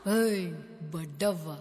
ஏய் பட்டவா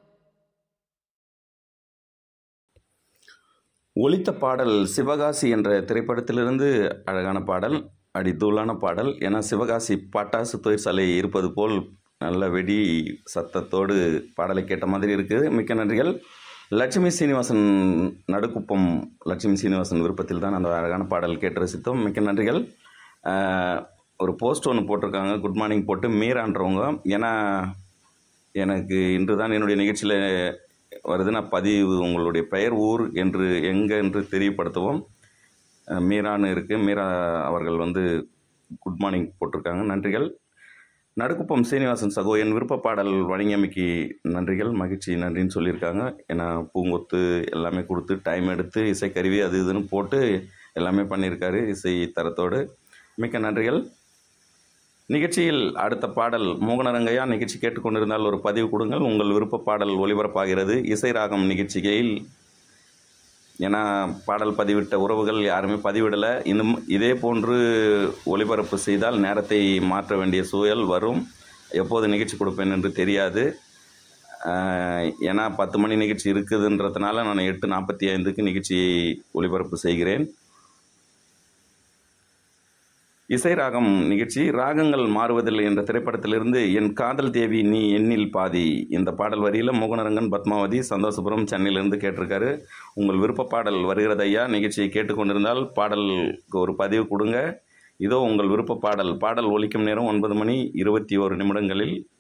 ஒலித்த பாடல் சிவகாசி என்ற திரைப்படத்திலிருந்து அழகான பாடல் அடித்தூளான பாடல் ஏன்னா சிவகாசி பட்டாசு தொழிற்சாலை இருப்பது போல் நல்ல வெடி சத்தத்தோடு பாடலை கேட்ட மாதிரி இருக்குது மிக்க நன்றிகள் லட்சுமி சீனிவாசன் நடுக்குப்பம் லட்சுமி சீனிவாசன் விருப்பத்தில் தான் அந்த அழகான பாடல் கேட்டு ரசித்தோம் மிக்க நன்றிகள் ஆஹ், ஒரு போஸ்ட் ஒன்று போட்டிருக்காங்க குட் மார்னிங் போட்டு மீரான்றவங்க ஏன்னா எனக்கு இன்று தான் என்னுடைய நிகழ்ச்சியில் வருது நான் பதிவு உங்களுடைய பெயர் ஊர் என்று எங்கே என்று தெரியப்படுத்தவும் அஹ், மீரான்னு இருக்குது மீரா அவர்கள் வந்து குட் மார்னிங் போட்டிருக்காங்க நன்றிகள் நடுக்குப்பம் சீனிவாசன் சகோ என் விருப்ப பாடல் வழங்கியமைக்கு நன்றிகள் மகிழ்ச்சி நன்றின்னு சொல்லியிருக்காங்க ஏன்னா பூங்கொத்து எல்லாமே கொடுத்து டைம் எடுத்து இசைக்கருவி அது இதுன்னு போட்டு எல்லாமே பண்ணியிருக்காரு இசை தரத்தோடு மிக்க நன்றிகள் நிகழ்ச்சியில் அடுத்த பாடல் மோகனரங்கையா நிகழ்ச்சி கேட்டுக்கொண்டிருந்தால் ஒரு பதிவு கொடுங்கள் உங்கள் விருப்ப பாடல் ஒளிபரப்பாகிறது இசை ராகம் நிகழ்ச்சிகையில் ஏன்னா பாடல் பதிவிட்ட உறவுகள் யாருமே பதிவிடலை இன்னும் இதே போன்று ஒளிபரப்பு செய்தால் நேரத்தை மாற்ற வேண்டிய சூழல் வரும் எப்போது நிகழ்ச்சி கொடுப்பேன் என்று தெரியாது ஆஹ், ஏன்னா பத்து மணி நிகழ்ச்சி இருக்குதுன்றதுனால நான் எட்டு நாற்பத்தி ஐந்துக்கு நிகழ்ச்சியை ஒளிபரப்பு செய்கிறேன் இசை ராகம் நிகழ்ச்சி ராகங்கள் மாறுவதில்லை என்ற திரைப்படத்திலிருந்து என் காதல் தேவி நீ எண்ணில் பாதி இந்த பாடல் வரியில் மோகனரங்கன் பத்மாவதி சந்தோஷபுரம் சென்னையிலிருந்து கேட்டிருக்காரு உங்கள் விருப்ப பாடல் வருகிறது ஐயா நிகழ்ச்சியை கேட்டுக்கொண்டிருந்தால் பாடலுக்கு ஒரு பதிவு கொடுங்க இதோ உங்கள் விருப்ப பாடல் பாடல் ஒலிக்கும் நேரம் ஒன்பது மணி இருபத்தி ஓரு நிமிடங்களில்